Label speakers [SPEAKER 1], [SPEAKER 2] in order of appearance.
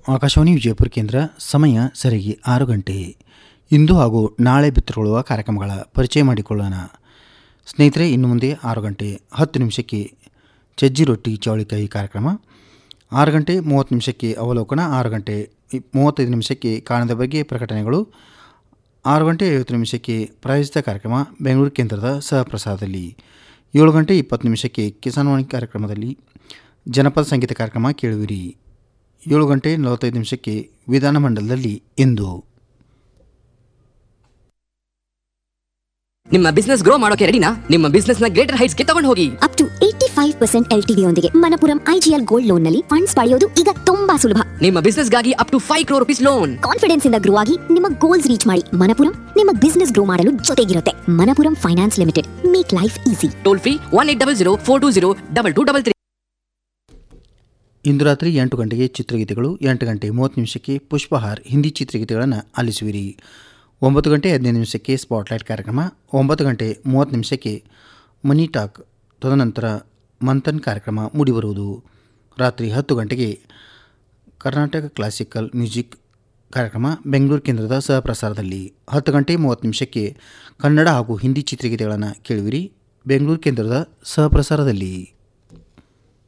[SPEAKER 1] ಆಕಾಶವಾಣಿ ವಿಜಯಪುರ ಕೇಂದ್ರ ಸಮಯ ಸರಿಯಾಗಿ ಆರು ಗಂಟೆ ಇಂದು ಹಾಗೂ ನಾಳೆ ಬಿತ್ತರಗೊಳ್ಳುವ ಕಾರ್ಯಕ್ರಮಗಳ ಪರಿಚಯ ಮಾಡಿಕೊಳ್ಳೋಣ ಸ್ನೇಹಿತರೆ ಇನ್ನು ಮುಂದೆ ಆರು ಗಂಟೆ ಹತ್ತು ನಿಮಿಷಕ್ಕೆ ಚಜ್ಜಿ ರೊಟ್ಟಿ ಚೌಳಿಕಾಯಿ ಕಾರ್ಯಕ್ರಮ ಆರು ಗಂಟೆ ಮೂವತ್ತು ನಿಮಿಷಕ್ಕೆ ಅವಲೋಕನ ಆರು ಗಂಟೆ ಇ- ಮೂವತ್ತೈದು ನಿಮಿಷಕ್ಕೆ ಕಾಣದ ಬಗ್ಗೆ ಪ್ರಕಟಣೆಗಳು ಆರು ಗಂಟೆ ಐವತ್ತು ನಿಮಿಷಕ್ಕೆ ಪ್ರಾಯೋಜಿತ ಕಾರ್ಯಕ್ರಮ ಬೆಂಗಳೂರು ಕೇಂದ್ರದ ಸಹಪ್ರಸಾರದಲ್ಲಿ ಏಳು ಗಂಟೆ ಇಪ್ಪತ್ತು ನಿಮಿಷಕ್ಕೆ ಕಿಸಾನ್ವಾಣಿ ಕಾರ್ಯಕ್ರಮದಲ್ಲಿ ಜನಪದ ಸಂಗೀತ ಕಾರ್ಯಕ್ರಮ ಕೇಳುವಿರಿ ಏಳು ಗಂಟೆ ನಲವತ್ತೈದು ನಿಮಿಷಕ್ಕೆ ವಿಧಾನಮಂಡಲದಲ್ಲಿ ಇಂದು
[SPEAKER 2] ನಿಮ್ಮ ಬಿಸ್ನೆಸ್ ಗ್ರೋ ಮಾಡೋಕೆ ರೆಡಿನಾ ನಿಮ್ಮ ಬಿಸ್ನೆಸ್ ನ ಗ್ರೇಟರ್ ಹೈಟ್ಸ್ ಗೆ ತಗೊಂಡು ಹೋಗಿ
[SPEAKER 3] up to eighty five percent L T ಯೊಂದಿಗೆ ಮನಪುರಂ ಐಜಿಎಲ್ ಗೋಲ್ಡ್ ಲೋನ್ ನಲ್ಲಿ ಫಂಡ್ಸ್ ಪಡೆಯೋದು ಈಗ ತುಂಬಾ ಸುಲಭ
[SPEAKER 2] ನಿಮ್ಮ ಬಿಸ್ನೆಸ್ ಗಾಗಿ up to five crore rupees loan
[SPEAKER 3] confidence ಇಂದ ಗ್ರೋ ಆಗಿ ನಿಮ್ಮ ಗೋಲ್ಸ್ ರೀಚ್ ಮಾಡಿ ಮನಪುರಂ ನಿಮ್ಮ ಬಿಸ್ನೆಸ್ ಗ್ರೋ ಮಾಡಲು ಜೊತೆಗಿರುತ್ತೆ Manappuram finance limited make life easy
[SPEAKER 2] toll free one eight double zero four two zero double two double three
[SPEAKER 1] ಇಂದು ರಾತ್ರಿ ಎಂಟು ಗಂಟೆಗೆ ಚಿತ್ರಗೀತೆಗಳು ಎಂಟು ಗಂಟೆ ಮೂವತ್ತು ನಿಮಿಷಕ್ಕೆ ಪುಷ್ಪಹಾರ್ ಹಿಂದಿ ಚಿತ್ರಗೀತೆಗಳನ್ನು ಆಲಿಸುವಿರಿ ಒಂಬತ್ತು ಗಂಟೆ ಹದಿನೈದು ನಿಮಿಷಕ್ಕೆ ಸ್ಪಾಟ್ಲೈಟ್ ಕಾರ್ಯಕ್ರಮ ಒಂಬತ್ತು ಗಂಟೆ ಮೂವತ್ತು ನಿಮಿಷಕ್ಕೆ ಮನಿ ಟಾಕ್ ತದನಂತರ ಮಂಥನ್ ಕಾರ್ಯಕ್ರಮ ಮೂಡಿಬರುವುದು ರಾತ್ರಿ ಹತ್ತು ಗಂಟೆಗೆ ಕರ್ನಾಟಕ ಕ್ಲಾಸಿಕಲ್ ಮ್ಯೂಸಿಕ್ ಕಾರ್ಯಕ್ರಮ ಬೆಂಗಳೂರು ಕೇಂದ್ರದ ಸಹಪ್ರಸಾರದಲ್ಲಿ ಹತ್ತು ಗಂಟೆ ಮೂವತ್ತು ನಿಮಿಷಕ್ಕೆ ಕನ್ನಡ ಹಾಗೂ ಹಿಂದಿ ಚಿತ್ರಗೀತೆಗಳನ್ನು ಕೇಳುವಿರಿ ಬೆಂಗಳೂರು ಕೇಂದ್ರದ ಸಹಪ್ರಸಾರದಲ್ಲಿ